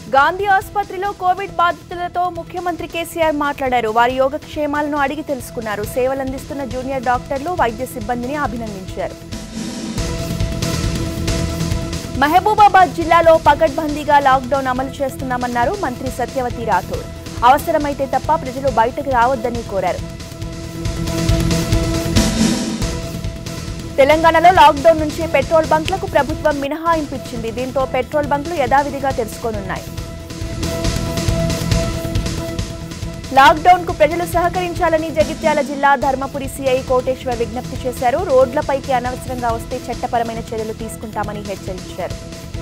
గాంధీ ఆసుపత్రిలో కోవిడ్ బాధితులతో ముఖ్యమంత్రి కేసీఆర్ మాట్లాడారు వారి యోగక్షేమాలను అడిగి తెలుసుకున్నారు సేవలందిస్తున్న జూనియర్ డాక్టర్లు వైద్య సిబ్బందిని అభినందించారు మహబూబాబాద్ జిల్లాలో పగడ్బందీగా లాక్డౌన్ అమలు చేస్తున్నామన్నారు మంత్రి సత్యవతి రాథోడ్ అవసరమైతే తప్ప ప్రజలు బయటకు రావద్దని కోరారు తెలంగాణలో లాక్డౌన్ నుంచి పెట్రోల్ బంక్లకు ప్రభుత్వం మినహాయింపు ఇచ్చింది దీంతో పెట్రోల్ బంక్లు యథావిధిగా తెరుచుకోనున్నాయి లాక్డౌన్ కు ప్రజలు సహకరించాలని జగిత్యాల జిల్లా ధర్మపురి సిఐ కోటేశ్వర్ విజ్ఞప్తి చేశారు రోడ్లపైకి అనవసరంగా వస్తే చట్టపరమైన చర్యలు తీసుకుంటామని హెచ్చరించారు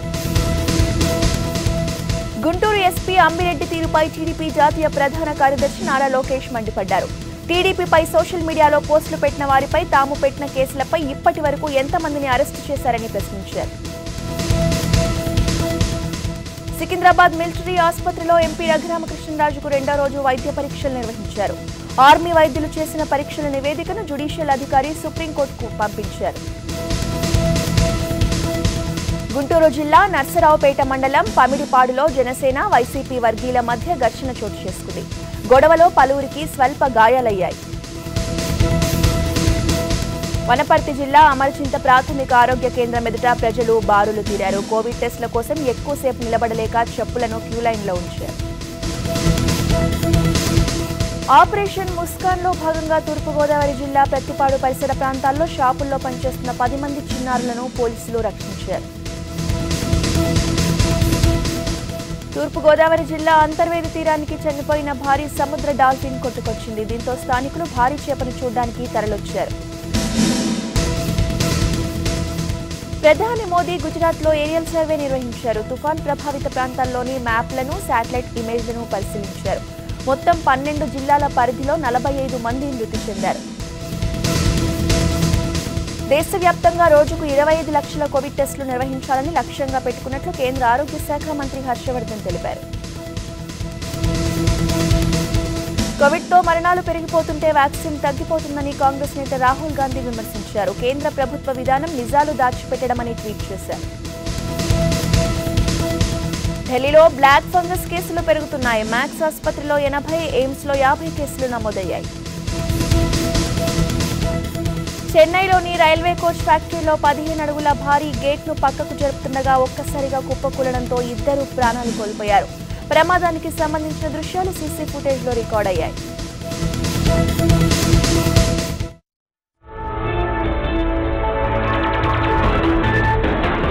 గుంటూరు ఎస్పీ అంబిరెడ్డి తీరుపై టీడీపీ జాతీయ ప్రధాన కార్యదర్శి నారా లోకేష్ మండిపడ్డారు టీడీపీపై సోషల్ మీడియాలో పోస్టులు పెట్టిన వారిపై తాము పెట్టిన కేసులపై ఇప్పటి వరకు ఎంతమందిని అరెస్టు చేశారని ప్రశ్నించారు సికింద్రాబాద్ మిలిటరీ ఆసుపత్రిలో ఎంపీ రఘురామకృష్ణరాజుకు రెండో రోజు వైద్య పరీక్షలు నిర్వహించారు ఆర్మీ వైద్యులు చేసిన పరీక్షల నివేదికను జ్యుడిషియల్ అధికారి సుప్రీంకోర్టుకు పంపించారు గుంటూరు జిల్లా నర్సరావుపేట మండలం పమిడిపాడులో జనసేన వైసీపీ వర్గీయుల మధ్య ఘర్షణ చోటు చేసుకుంది గొడవలో పలువురికి స్వల్ప గాయాలయ్యాయి వనపర్తి జిల్లా అమర్చింత ప్రాథమిక ఆరోగ్య కేంద్రం ఎదుట ప్రజలు బారులు తీరారు కోవిడ్ టెస్టుల కోసం ఎక్కువసేపు నిలబడలేక చెప్పులను క్యూ లైన్లో ఉంచారు ఆపరేషన్ ముస్కాన్ లో భాగంగా తూర్పుగోదావరి జిల్లా ప్రత్తిపాడు పరిసర ప్రాంతాల్లో షాపుల్లో పనిచేస్తున్న పది మంది చిన్నారులను పోలీసులు రక్షించారు తూర్పుగోదావరి జిల్లా అంతర్వేది తీరానికి చనిపోయిన భారీ సముద్ర డాల్ఫిన్ కొట్టుకొచ్చింది దీంతో స్థానికులు భారీ చేపను చూడడానికి తరలొచ్చారు ప్రధాని మోదీ గుజరాత్లో ఏరియల్ సర్వే నిర్వహించారు తుఫాన్ ప్రభావిత ప్రాంతాల్లోని మ్యాప్లను శాటిలైట్ ఇమేజ్లను పరిశీలించారు మొత్తం పన్నెండు జిల్లాల పరిధిలో నలభై ఐదు మంది మృతి చెందారు దేశవ్యాప్తంగా రోజుకు ఇరవై ఐదు లక్షల కోవిడ్ టెస్టులు నిర్వహించాలని లక్ష్యంగా పెట్టుకున్నట్లు కేంద్ర ఆరోగ్య శాఖ మంత్రి హర్షవర్ధన్ తెలిపారు కోవిడ్తో మరణాలు పెరిగిపోతుంటే వ్యాక్సిన్ తగ్గిపోతుందని కాంగ్రెస్ నేత రాహుల్ గాంధీ విమర్శించారు కేంద్ర ప్రభుత్వ విధానం నిజాలు దాచిపెట్టడమని ట్వీట్ చేశారు ఢిల్లీలో బ్లాక్ ఫంగస్ కేసులు పెరుగుతున్నాయి మ్యాక్స్ ఆసుపత్రిలో ఎనభై ఎయిమ్స్లో యాభై కేసులు నమోదయ్యాయి చెన్నైలోని రైల్వే కోచ్ ఫ్యాక్టరీలో పదిహేను అడుగుల భారీ గేట్ను పక్కకు జరుపుతుండగా ఒక్కసారిగా కుప్పకూలడంతో ఇద్దరు ప్రాణాలు కోల్పోయారు ప్రమాదానికి సంబంధించిన దృశ్యాలు సీసీ ఫుటేజ్లో రికార్డ్ అయ్యాయి